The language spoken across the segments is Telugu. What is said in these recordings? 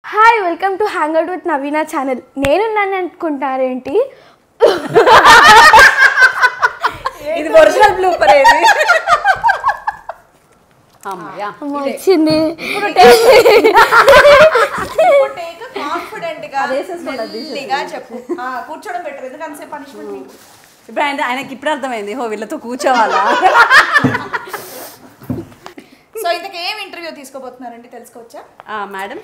Hi welcome to hang out with Naveena channel నేను నన్ను అనుకుంటారేంటి ఇది ఒరిజినల్ బ్లూపర్ ఏది అమ్మయ్యా వచ్చింది కాన్ఫిడెంట్ గా అదేసేసుకోండి, అది మెల్లిగా చెప్పు ఆ, కూర్చోవడం బెటర్ ఎందుకు అంతసేపు పనిష్మెంట్ నీకు ఇప్పుడు ఆయన ఆయనకి ఇప్పుడు అర్థమైంది హో వీళ్ళతో కూర్చోవాలా సో ఇంతకు ఏం ఇంటర్వ్యూ తీసుకోబోతున్నారండి తెలుసుకోవచ్చా ఆ, మేడం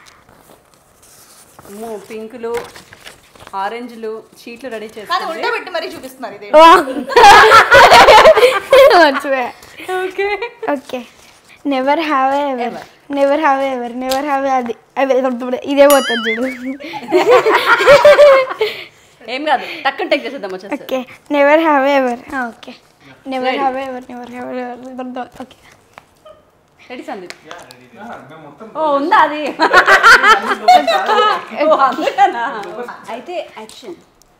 అమ్మో పింకులు ఆరెంజ్లు షీట్లు రెడీ కానీ చేస్తుంది ఉల్టా పెట్టి మరీ చూపిస్తున్నారు ఇది మర్చిపోయా okay okay never have ever never have ever never have అది అదే ఇదే పోతుంది చూడు ఏం కాదు టక్కన టెక్ చేసేద్దాం వచ్చేసి okay never have ever okay never have ever never have ever okay ready Sandeep ఓ ఉందా అది ఓ, అందుకనా? అయితే యాక్షన్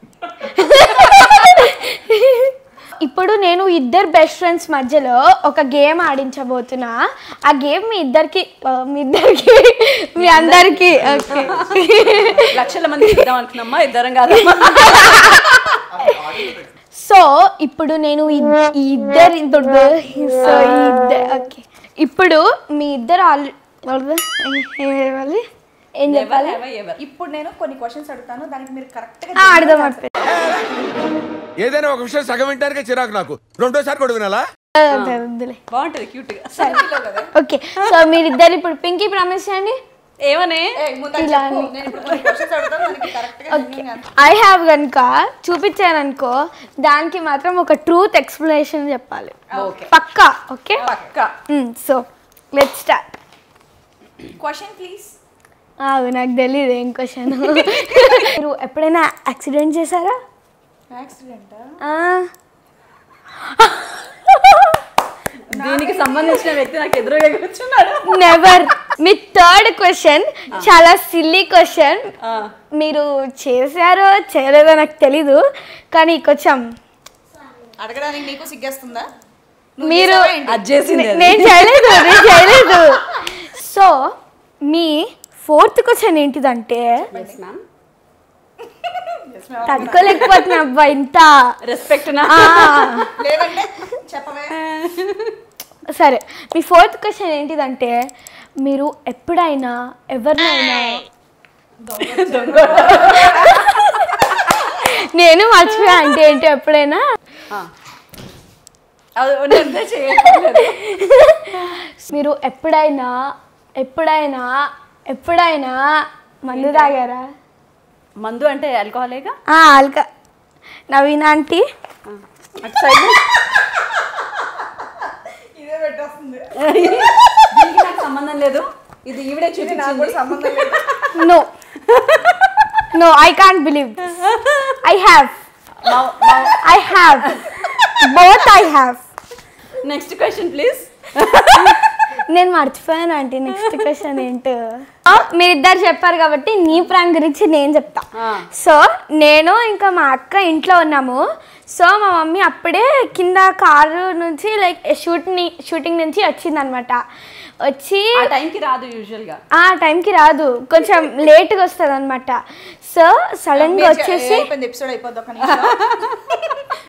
ఇప్పుడు నేను ఇద్దరు బెస్ట్ ఫ్రెండ్స్ మధ్యలో ఒక గేమ్ ఆడించబోతున్నా ఆ గేమ్ మీ ఇద్దరికి ఆ, మీ ఇద్దరికి మీ అందరికి ఓకే లక్షల మంది ఇద్దాం అనుకున్నామ్మా ఇద్దరం కాదమ్మా సో ఇప్పుడు నేను ఇద్- ఈ ఇద్దరు సో ఈ ఇద్దరు ఓకే ఇప్పుడు మీ ఇద్దరు ఆల్ ఏం చెప్పాలి ఏం చెప్పాలి Never have I ever. ఇప్పుడు నేను కొన్ని క్వశ్చన్స్ అడుగుతాను దానికి మీరు కరెక్ట్ ఆ, అర్థం అయిపోయింది ఏదైనా ఒక విషయం సగం వింటానికే చిరాకు నాకు రెండోసారి కూడా వినాలా వద్దులే బాగుంటుంది క్యూట్ గా ఓకే సో మీరిద్దరు ఇప్పుడు పింకీ ప్రామిస్ చేయండి ఏమనే ఇలా నేను ఇప్పుడు కొన్ని క్వశ్చన్స్ అడుగుతాను దానికి కరెక్ట్ గా meaning answer. ఐ హ్యావ్ కనుక చూపించాను అనుకో దానికి మాత్రం ఒక ట్రూత్ ఎక్స్ప్లెనేషన్ చెప్పాలి ఓకే పక్కా ఓకే పక్క so let start question please నాకు తెలియదు ఏం క్వశ్చన్ మీరు ఎప్పుడైనా యాక్సిడెంట్ చేశారా యాక్సిడెంట్ ఆ, దీనికి సంబంధించిన వ్యక్తి నాకు ఎదురుగా కూర్చున్నాడు నెవర్ మీ థర్డ్ క్వశ్చన్ చాలా సిల్లీ క్వశ్చన్ ఆ, మీరు చేశారో చేయలేదో నాకు తెలీదు కానీ కొంచెం అడగడానికి నీకు సిగ్గేస్తుందా మీరు అది చేసింది అది. నేను చేయలేదు నేను చేయలేదు సో మీ ఫోర్త్ క్వశ్చన్ ఏంటిదంటే Yes, ma'am. తట్టుకోలేకపోతున్నా అబ్బా ఇంత రెస్పెక్ట్ నా ఆ, లేదంటే చెప్పవే సరే మీ ఫోర్త్ క్వశ్చన్ ఏంటిదంటే మీరు ఎప్పుడైనా ఎవరినైనా నేను మర్చిపోయా అంటే ఏంటి ఎప్పుడైనా ఆ. అది ఉన్నదే చేయట్లేదు. మీరు ఎప్పుడైనా ఎప్పుడైనా ఎప్పుడైనా మందు తాగారా మందు అంటే ఆల్కహాలేగా ఆ, అల్క నవీన ఆంటీ అటు సైడ్ ఇదే పెట్టేస్తుంది దీనికి నాకు సంబంధం లేదు ఇది ఈవిడే నాకు చూపించింది కూడా సంబంధం లేదు no no I can't believe I have Now- now, I have both I have next question please నేను మర్చిపోయాను ఆంటీ నెక్స్ట్ క్వశ్చన్ ఏంటో మీరిద్దరు చెప్పారు కాబట్టి నీ ప్రాంక్ గురించి నేను చెప్తా ఆ. సో నేను ఇంకా మా అక్క ఇంట్లో ఉన్నాము సో మా మమ్మీ అప్పుడే కింద కారు నుంచి లైక్ షూట్ని షూటింగ్ నుంచి వచ్చిందనమాట వచ్చి ఆ టైంకి రాదు యూజువల్ గా ఆ టైంకి రాదు కొంచెం లేట్గా వస్తుంది అనమాట సో సడన్గా వచ్చేసి అయిపోయింది ఎపిసోడ్ అయిపోద్ది ఒక నిమిషం